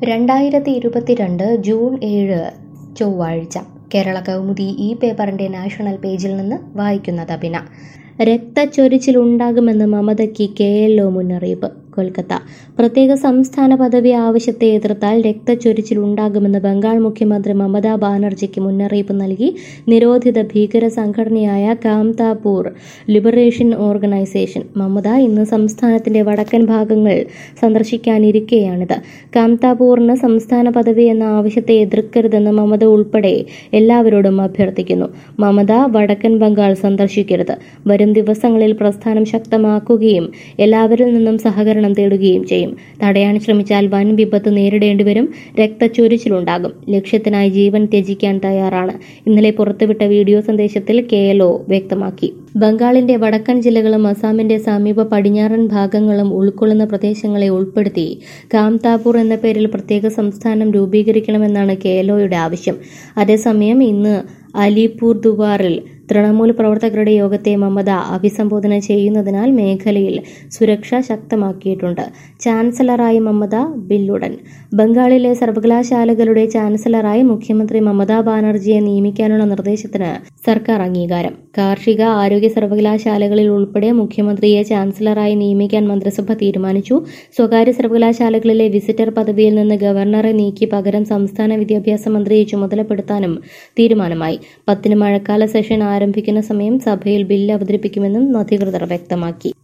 രണ്ടായിരത്തി ഇരുപത്തിരണ്ട് ജൂൺ ഏഴ് ചൊവ്വാഴ്ച കേരള കൗമുദി ഈ പേപ്പറിന്റെ നാഷണൽ പേജിൽ നിന്ന് വായിക്കുന്നത് അഭിന രക്തച്ചൊരിച്ചിലുണ്ടാകുമെന്ന് മമതയ്ക്ക് കെ എൽ ഒ മുന്നറിയിപ്പ് കൊൽക്കത്ത പ്രത്യേക സംസ്ഥാന പദവി ആവശ്യത്തെ എതിർത്താൽ രക്തച്ചൊരിച്ചിലുണ്ടാകുമെന്ന് ബംഗാൾ മുഖ്യമന്ത്രി മമതാ ബാനർജിക്ക് മുന്നറിയിപ്പ് നൽകി നിരോധിത ഭീകര സംഘടനയായ കാംതാപൂർ ലിബറേഷൻ ഓർഗനൈസേഷൻ മമത ഇന്ന് സംസ്ഥാനത്തിന്റെ വടക്കൻ ഭാഗങ്ങൾ സന്ദർശിക്കാനിരിക്കെയാണിത് കാംതാപൂറിന് സംസ്ഥാന പദവി എന്ന ആവശ്യത്തെ എതിർക്കരുതെന്ന് മമത ഉൾപ്പെടെ എല്ലാവരോടും അഭ്യർത്ഥിക്കുന്നു മമത വടക്കൻ ബംഗാൾ സന്ദർശിക്കരുത് വരും ദിവസങ്ങളിൽ പ്രസ്ഥാനം ശക്തമാക്കുകയും എല്ലാവരിൽ നിന്നും സഹകരണം തേടുകയും ചെയ്യും തടയാൻ ശ്രമിച്ചാൽ വൻ വിപത്ത് നേരിടേണ്ടിവരും രക്തച്ചൊരിച്ചിലുണ്ടാകും ലക്ഷ്യത്തിനായി ജീവൻ ത്യജിക്കാൻ തയ്യാറാണ് ഇന്നലെ പുറത്തുവിട്ട വീഡിയോ സന്ദേശത്തിൽ കെ എൽ ഒ വ്യക്തമാക്കി ബംഗാളിന്റെ വടക്കൻ ജില്ലകളും അസാമിന്റെ സമീപ പടിഞ്ഞാറൻ ഭാഗങ്ങളും ഉൾക്കൊള്ളുന്ന പ്രദേശങ്ങളെ ഉൾപ്പെടുത്തി കാംതാപൂർ എന്ന പേരിൽ പ്രത്യേക സംസ്ഥാനം രൂപീകരിക്കണമെന്നാണ് കെ എൽ ഒയുടെ ആവശ്യം അതേസമയം ഇന്ന് അലിപൂർ ദുവാറിൽ തൃണമൂൽ പ്രവർത്തകരുടെ യോഗത്തെ മമത അഭിസംബോധന ചെയ്യുന്നതിനാൽ മേഖലയിൽ സുരക്ഷ ശക്തമാക്കിയിട്ടുണ്ട് ചാൻസലറായി മമത ബില്ലുടൻ ബംഗാളിലെ സർവകലാശാലകളുടെ ചാൻസലറായി മുഖ്യമന്ത്രി മമതാ ബാനർജിയെ നിയമിക്കാനുള്ള നിർദ്ദേശത്തിന് സർക്കാർ അംഗീകാരം കാർഷിക ആരോഗ്യ സർവകലാശാലകളിൽ ഉൾപ്പെടെ മുഖ്യമന്ത്രിയെ ചാൻസലറായി നിയമിക്കാൻ മന്ത്രിസഭ തീരുമാനിച്ചു സ്വകാര്യ സർവകലാശാലകളിലെ വിസിറ്റർ പദവിയിൽ നിന്ന് ഗവർണറെ നീക്കി പകരം സംസ്ഥാന വിദ്യാഭ്യാസ മന്ത്രിയെ ചുമതലപ്പെടുത്താനും തീരുമാനമായി പത്തിന് മഴക്കാല സെഷൻ ആരംഭിക്കുന്ന സമയം സഭയിൽ ബില്ല് അവതരിപ്പിക്കുമെന്നും അധികൃതർ വ്യക്തമാക്കി